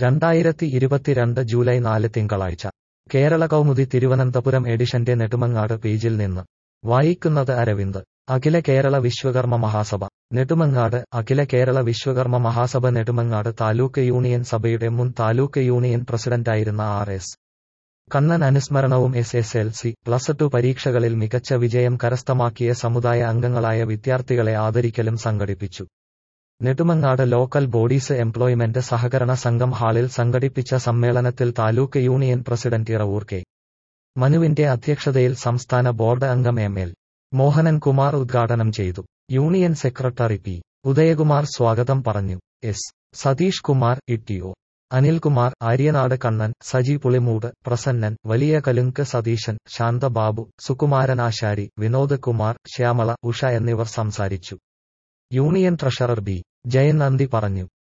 രണ്ടായിരത്തി ഇരുപത്തിരണ്ട് ജൂലൈ നാല് തിങ്കളാഴ്ച കേരള കൗമുദി തിരുവനന്തപുരം എഡിഷന്റെ നെടുമങ്ങാട് പേജിൽ നിന്ന് വായിക്കുന്നത് അരവിന്ദ് അഖില കേരള വിശ്വകർമ്മ മഹാസഭ നെടുമങ്ങാട് അഖില കേരള വിശ്വകർമ്മ മഹാസഭ നെടുമങ്ങാട് താലൂക്ക് യൂണിയൻ സഭയുടെ മുൻ താലൂക്ക് യൂണിയൻ പ്രസിഡന്റായിരുന്ന ആർ എസ് കണ്ണൻ അനുസ്മരണവും S S L C plus two പരീക്ഷകളിൽ മികച്ച വിജയം കരസ്ഥമാക്കിയ സമുദായ അംഗങ്ങളായ വിദ്യാർത്ഥികളെ ആദരിക്കലും സംഘടിപ്പിച്ചു നെടുമങ്ങാട് ലോക്കൽ ബോഡീസ് എംപ്ലോയ്മെന്റ് സഹകരണ സംഘം ഹാളിൽ സംഘടിപ്പിച്ച സമ്മേളനത്തിൽ taluk union president Iravoor K മനുവിന്റെ അധ്യക്ഷതയിൽ സംസ്ഥാന ബോർഡ് അംഗം എം എൽ മോഹനൻ കുമാർ ഉദ്ഘാടനം ചെയ്തു യൂണിയൻ സെക്രട്ടറി പി ഉദയകുമാർ സ്വാഗതം പറഞ്ഞു എസ് സതീഷ് കുമാർ ഇട്ടിഒ അനിൽകുമാർ ആര്യനാട് കണ്ണൻ സജി പുളിമൂട് പ്രസന്നൻ വലിയ കലുങ്ക് സതീശൻ ശാന്തബാബു സുകുമാരനാശാരി വിനോദ് കുമാർ ശ്യാമള ഉഷ എന്നിവർ സംസാരിച്ചു യൂണിയൻ ട്രഷറർ ബി ജയൻ നന്ദി പറഞ്ഞു